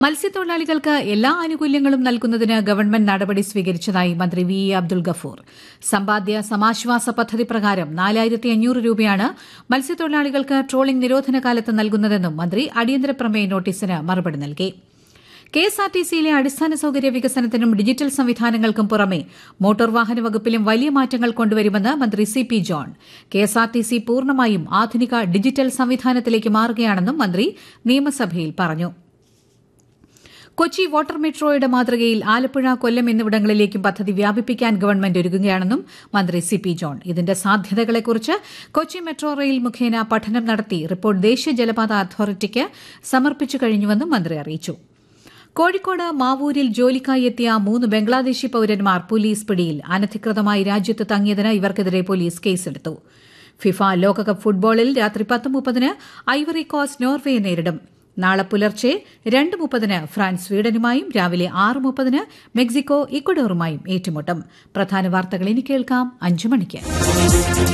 മത്സ്യത്തൊഴിലാളികൾക്ക് എല്ലാ ആനുകൂല്യങ്ങളും നൽകുന്നതിന് ഗവൺമെന്റ് നടപടി സ്വീകരിച്ചതായി മന്ത്രി വി ഇ അബ്ദുൽ ഗഫൂർ സമ്പാദ്യ സമാശ്വാസ പദ്ധതി പ്രകാരം നാലായിരത്തി അഞ്ഞൂറ് രൂപയാണ് മത്സ്യത്തൊഴിലാളികൾക്ക് ട്രോളിംഗ് നിരോധന കാലത്ത് നൽകുന്നതെന്നും മന്ത്രി അടിയന്തര പ്രമേയ നോട്ടീസിന് മറുപടി നൽകി കെഎസ്ആർടിസിയിലെ അടിസ്ഥാന സൌകര്യ വികസനത്തിനും ഡിജിറ്റൽ സംവിധാനങ്ങൾക്കും പുറമെ മോട്ടോർ വാഹന വകുപ്പിലും വലിയ മാറ്റങ്ങൾ കൊണ്ടുവരുമെന്ന് മന്ത്രി സി പി ജോൺ കെഎസ്ആർടിസി പൂർണ്ണമായും ആധുനിക ഡിജിറ്റൽ സംവിധാനത്തിലേക്ക് മാറുകയാണെന്നും മന്ത്രി നിയമസഭയിൽ പറഞ്ഞു കൊച്ചി വാട്ടർ മെട്രോയുടെ മാതൃകയിൽ ആലപ്പുഴ കൊല്ലം എന്നിവിടങ്ങളിലേക്കും പദ്ധതി വ്യാപിപ്പിക്കാൻ ഗവൺമെന്റ് ഒരുങ്ങുകയാണെന്നും മന്ത്രി സി പി ജോൺ ഇതിന്റെ സാധ്യതകളെക്കുറിച്ച് കൊച്ചി മെട്രോ റെയിൽ മുഖേന പഠനം നടത്തി റിപ്പോർട്ട് ദേശീയ ജലപാത അതോറിറ്റിക്ക് സമർപ്പിച്ചു കഴിഞ്ഞുവെന്നും മന്ത്രി അറിയിച്ചു കോഴിക്കോട് മാവൂരിൽ ജോലിക്കായി എത്തിയ മൂന്ന് ബംഗ്ലാദേശി പൌരന്മാർ പോലീസ് പിടിയിൽ അനധികൃതമായി രാജ്യത്ത് തങ്ങിയതിന് ഇവർക്കെതിരെ പോലീസ് കേസെടുത്തു ഫിഫ ലോകകപ്പ് ഫുട്ബോളിൽ രാത്രി പത്ത് മുപ്പതിന് ഐവറി കോസ്റ്റ് നോർവേയെ നേരിടും നാളെ പുലർച്ചെ രണ്ട് മുപ്പതിന് ഫ്രാൻസ് സ്വീഡനുമായും രാവിലെ ആറ് മുപ്പതിന് മെക്സിക്കോ ഇക്വഡോറുമായും ഏറ്റുമുട്ടും പ്രധാന വാർത്തകൾ ഇനി കേൾക്കാം അഞ്ചു മണിക്ക്